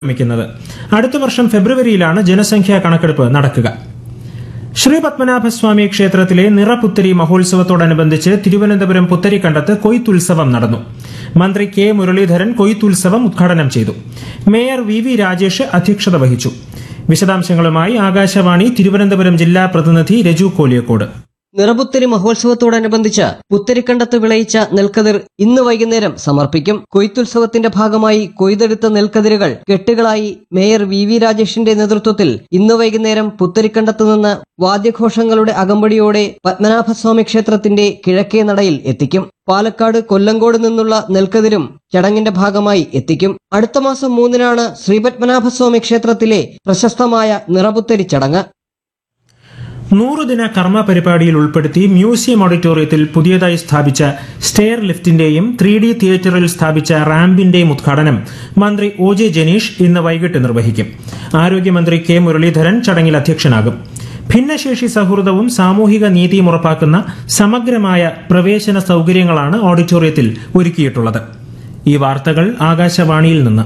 ശ്രമിക്കുന്നത് അടുത്ത വർഷം ഫെബ്രുവരിയിലാണ് ജനസംഖ്യാ കണക്കെടുപ്പ് നടക്കുക ശ്രീ പത്മനാഭസ്വാമി ക്ഷേത്രത്തിലെ നിറപുത്തരി മഹോത്സവത്തോടനുബന്ധിച്ച് തിരുവനന്തപുരം പുത്തരിക്കണ്ടത്ത് കൊയ്ത്തുത്സവം നടന്നു മന്ത്രി കെ മുരളീധരൻ കൊയ്ത്തുത്സവം ഉദ്ഘാടനം ചെയ്തു മേയർ വി വി രാജേഷ് അധ്യക്ഷത വഹിച്ചു വിശദാംശങ്ങളുമായി ആകാശവാണി തിരുവനന്തപുരം ജില്ലാ പ്രതിനിധി രജു കോലിയക്കോട് നിറപുത്തരി മഹോത്സവത്തോടനുബന്ധിച്ച് പുത്തരിക്കണ്ടത്ത് വിളയിച്ച നെൽക്കതിർ ഇന്ന് വൈകുന്നേരം സമർപ്പിക്കും കൊയ്ത്തുത്സവത്തിന്റെ ഭാഗമായി കൊയ്തെടുത്ത നെൽക്കതിരുകൾ കെട്ടുകളായി മേയർ വി വി രാജേഷിന്റെ നേതൃത്വത്തിൽ ഇന്ന് വൈകുന്നേരം പുത്തരിക്കണ്ടത്ത് നിന്ന് വാദ്യഘോഷങ്ങളുടെ അകമ്പടിയോടെ പത്മനാഭസ്വാമി ക്ഷേത്രത്തിന്റെ കിഴക്കേ നടയിൽ എത്തിക്കും പാലക്കാട് കൊല്ലങ്കോട് നിന്നുള്ള നെൽക്കതിരും ചടങ്ങിന്റെ ഭാഗമായി എത്തിക്കും അടുത്ത മാസം മൂന്നിനാണ് ശ്രീപത്മനാഭസ്വാമി ക്ഷേത്രത്തിലെ പ്രശസ്തമായ നിറപുത്തരി ചടങ്ങ് നൂറുദിന കർമ്മ പരിപാടിയിൽ ഉൾപ്പെടുത്തി മ്യൂസിയം ഓഡിറ്റോറിയത്തിൽ പുതിയതായി സ്ഥാപിച്ച സ്റ്റെയർ ലിഫ്റ്റിന്റെയും ത്രീ ഡി തിയേറ്ററിൽ സ്ഥാപിച്ച റാമ്പിന്റെയും ഉദ്ഘാടനം മന്ത്രി ഒ ജെ ജനീഷ് ഇന്ന് വൈകിട്ട് നിർവഹിക്കും ആരോഗ്യമന്ത്രി കെ മുരളീധരൻ ചടങ്ങിൽ അധ്യക്ഷനാകും ഭിന്നശേഷി സൗഹൃദവും സാമൂഹിക നീതിയും ഉറപ്പാക്കുന്ന സമഗ്രമായ പ്രവേശന സൗകര്യങ്ങളാണ് ഓഡിറ്റോറിയത്തിൽ ഒരുക്കിയിട്ടുള്ളത് ഈ വാർത്തകൾ ആകാശവാണിയിൽ നിന്ന്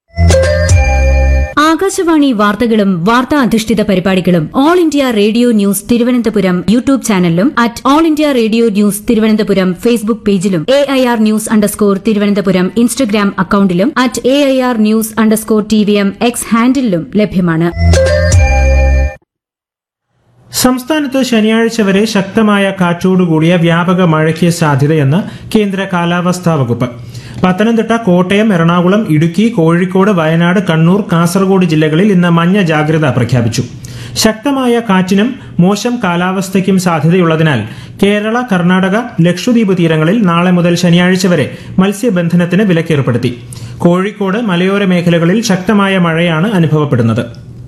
ആകാശവാണി വാർത്തകളും വാർത്താ അധിഷ്ഠിത പരിപാടികളും All India Radio news Thiruvananthapuram YouTube ചാനലിലും at All India Radio news Thiruvananthapuram Facebook പേജിലും A I R news underscore Thiruvananthapuram Instagram അക്കൌണ്ടിലും at A I R news underscore T V M X ഹാൻഡിലും ലഭ്യമാണ് സംസ്ഥാനത്ത് ശനിയാഴ്ച വരെ ശക്തമായ കാറ്റോടുകൂടിയ വ്യാപക മഴയ്ക്ക് സാധ്യതയെന്ന് കേന്ദ്ര കാലാവസ്ഥാ വകുപ്പ് പത്തനംതിട്ട കോട്ടയം എറണാകുളം ഇടുക്കി കോഴിക്കോട് വയനാട് കണ്ണൂർ കാസർഗോഡ് ജില്ലകളിൽ ഇന്ന് മഞ്ഞ ജാഗ്രത പ്രഖ്യാപിച്ചു ശക്തമായ കാറ്റിനും മോശം കാലാവസ്ഥയ്ക്കും സാധ്യതയുള്ളതിനാൽ കേരള കർണാടക ലക്ഷദ്വീപ് തീരങ്ങളിൽ നാളെ മുതൽ ശനിയാഴ്ച വരെ മത്സ്യബന്ധനത്തിന് വിലക്കേർപ്പെടുത്തി കോഴിക്കോട് മലയോര മേഖലകളിൽ ശക്തമായ മഴയാണ് അനുഭവപ്പെടുന്നത്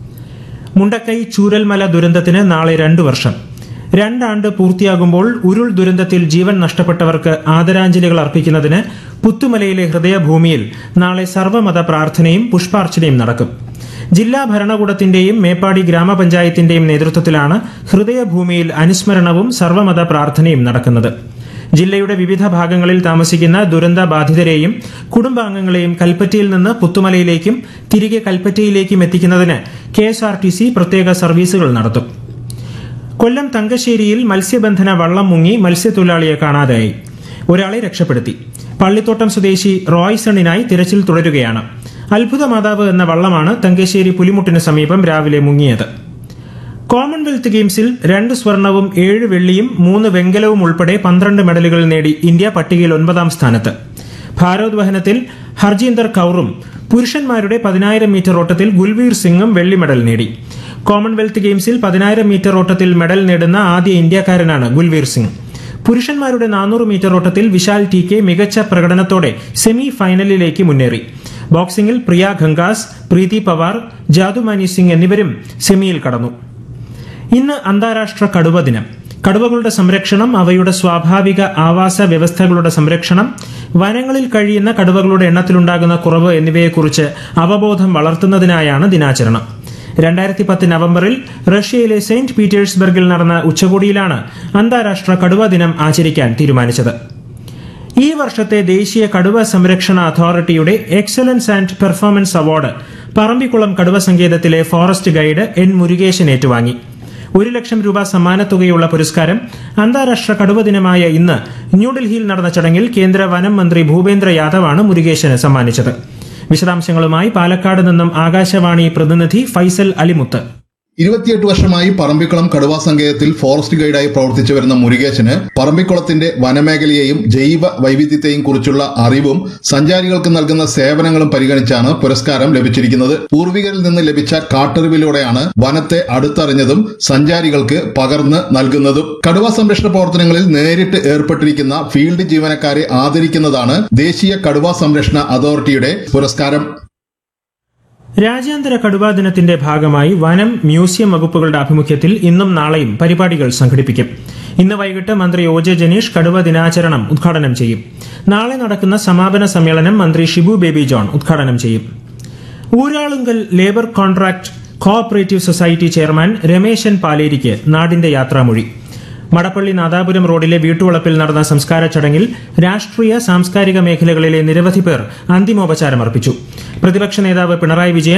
മുണ്ടക്കൈ ചൂരൽമല ദുരന്തത്തിന് നാളെ രണ്ടു വർഷം രണ്ടാണ്ട് പൂർത്തിയാകുമ്പോൾ ഉരുൾ ദുരന്തത്തിൽ ജീവൻ നഷ്ടപ്പെട്ടവർക്ക് ആദരാഞ്ജലികൾ അർപ്പിക്കുന്നതിന് പുത്തുമലയിലെ ഹൃദയഭൂമിയിൽ നാളെ സർവ്വമത പ്രാർത്ഥനയും പുഷ്പാർച്ചനയും നടക്കും ജില്ലാ ഭരണകൂടത്തിന്റെയും മേപ്പാടി ഗ്രാമപഞ്ചായത്തിന്റെയും നേതൃത്വത്തിലാണ് ഹൃദയഭൂമിയിൽ അനുസ്മരണവും സർവ്വമത പ്രാർത്ഥനയും നടക്കുന്നത് ജില്ലയുടെ വിവിധ ഭാഗങ്ങളിൽ താമസിക്കുന്ന ദുരന്ത ബാധിതരെയും കുടുംബാംഗങ്ങളെയും കൽപ്പറ്റയിൽ നിന്ന് പുത്തുമലയിലേക്കും തിരികെ കൽപ്പറ്റയിലേക്കും എത്തിക്കുന്നതിന് K S R T C പ്രത്യേക സർവീസുകൾ നടത്തും കൊല്ലം തങ്കശ്ശേരിയിൽ മത്സ്യബന്ധന വള്ളം മുങ്ങി മത്സ്യത്തൊഴിലാളിയെ കാണാതായി ഒരാളെ രക്ഷപ്പെടുത്തി പള്ളിത്തോട്ടം സ്വദേശി റോയ്സണിനായി തിരച്ചിൽ തുടരുകയാണ് അത്ഭുത മാതാവ് എന്ന വള്ളമാണ് തങ്കശ്ശേരി പുലിമുട്ടിന് സമീപം രാവിലെ മുങ്ങിയത് കോമൺവെൽത്ത് ഗെയിംസിൽ രണ്ട് സ്വർണവും ഏഴ് വെള്ളിയും മൂന്ന് വെങ്കലവും ഉൾപ്പെടെ പന്ത്രണ്ട് മെഡലുകൾ നേടി ഇന്ത്യ പട്ടികയിൽ ഒൻപതാം സ്ഥാനത്ത് ഭാരോദ്വഹനത്തിൽ ഹർജീന്ദർ കൌറും പുരുഷന്മാരുടെ പതിനായിരം മീറ്റർ ഓട്ടത്തിൽ ഗുൽവീർ സിംഗും വെള്ളി മെഡൽ നേടി കോമൺവെൽത്ത് ഗെയിംസിൽ പതിനായിരം മീറ്റർ ഓട്ടത്തിൽ മെഡൽ നേടുന്ന ആദ്യ ഇന്ത്യക്കാരനാണ് ഗുൽവീർ സിംഗ് പുരുഷന്മാരുടെ നാനൂറ് മീറ്റർ ഓട്ടത്തിൽ വിശാൽ ടി കെ മികച്ച പ്രകടനത്തോടെ സെമി ഫൈനലിലേക്ക് മുന്നേറി ബോക്സിംഗിൽ പ്രിയ ഖങ്കാസ് പ്രീതി പവാർ ജാദുമാനി സിംഗ് എന്നിവരും സെമിയിൽ കടന്നു ഇന്ന് അന്താരാഷ്ട്ര കടുവ ദിനം കടുവകളുടെ സംരക്ഷണം അവയുടെ സ്വാഭാവിക ആവാസ വ്യവസ്ഥകളുടെ സംരക്ഷണം വനങ്ങളിൽ കഴിയുന്ന കടുവകളുടെ എണ്ണത്തിലുണ്ടാകുന്ന കുറവ് എന്നിവയെക്കുറിച്ച് അവബോധം വളർത്തുന്നതിനായാണ് ദിനാചരണം രണ്ടായിരത്തി പത്ത് നവംബറിൽ റഷ്യയിലെ സെയിന്റ് പീറ്റേഴ്സ്ബർഗിൽ നടന്ന ഉച്ചകോടിയിലാണ് അന്താരാഷ്ട്ര കടുവ ദിനം ആചരിക്കാൻ തീരുമാനിച്ചത് ഈ വർഷത്തെ ദേശീയ കടുവ സംരക്ഷണ അതോറിറ്റിയുടെ excellence and performance award Parambikulam കടുവ സങ്കേതത്തിലെ ഫോറസ്റ്റ് ഗൈഡ് എൻ മുരുകേശൻ ഏറ്റുവാങ്ങി ഒരു ലക്ഷം രൂപ സമ്മാനത്തുകയുള്ള പുരസ്കാരം അന്താരാഷ്ട്ര കടുവ ദിനമായ ഇന്ന് ന്യൂഡൽഹിയിൽ നടന്ന ചടങ്ങിൽ കേന്ദ്ര വനം മന്ത്രി ഭൂപേന്ദ്ര യാദവാണ് മുരുകേശന് സമ്മാനിച്ചത് വിശദാംശങ്ങളുമായി പാലക്കാട് നിന്നും ആകാശവാണി പ്രതിനിധി ഫൈസൽ അലിമുത്ത് ഇരുപത്തിയെട്ട് വർഷമായി പറമ്പിക്കുളം കടുവാ സങ്കേതത്തിൽ ഫോറസ്റ്റ് ഗൈഡായി പ്രവർത്തിച്ചു വരുന്ന മുരുകേശന് പറമ്പിക്കുളത്തിന്റെ വനമേഖലയെയും ജൈവ വൈവിധ്യത്തെയും കുറിച്ചുള്ള അറിവും സഞ്ചാരികൾക്ക് നൽകുന്ന സേവനങ്ങളും പരിഗണിച്ചാണ് പുരസ്കാരം ലഭിച്ചിരിക്കുന്നത് പൂർവികരിൽ നിന്ന് ലഭിച്ച കാട്ടറിവിലൂടെയാണ് വനത്തെ അടുത്തറിഞ്ഞതും സഞ്ചാരികൾക്ക് പകർന്ന് നൽകുന്നതും കടുവ സംരക്ഷണ പ്രവർത്തനങ്ങളിൽ നേരിട്ട് ഏർപ്പെട്ടിരിക്കുന്ന ഫീൽഡ് ജീവനക്കാരെ ആദരിക്കുന്നതാണ് ദേശീയ കടുവ സംരക്ഷണ അതോറിറ്റിയുടെ പുരസ്കാരം രാജ്യാന്തര കടുവാ ദിനത്തിന്റെ ഭാഗമായി വനം മ്യൂസിയം വകുപ്പുകളുടെ ആഭിമുഖ്യത്തിൽ ഇന്നും നാളെയും പരിപാടികൾ സംഘടിപ്പിക്കും ഇന്ന് വൈകിട്ട് മന്ത്രി ഒ ജെ ജനീഷ് കടുവ ദിനാചരണം ഉദ്ഘാടനം ചെയ്യും നാളെ നടക്കുന്ന സമാപന സമ്മേളനം മന്ത്രി ഷിബു ബേബി ജോൺ ഉദ്ഘാടനം ചെയ്യും Uralungal labour contract cooperative society chairman Rameshan പാലേരിക്ക് നാടിന്റെ യാത്രാമൊഴി മടപ്പള്ളി നാദാപുരം റോഡിലെ വീട്ടുവളപ്പിൽ നടന്ന സംസ്കാര ചടങ്ങിൽ രാഷ്ട്രീയ സാംസ്കാരിക മേഖലകളിലെ നിരവധി പേർ അന്തിമോപചാരമർപ്പിച്ചു പ്രതിപക്ഷ നേതാവ് പിണറായി വിജയൻ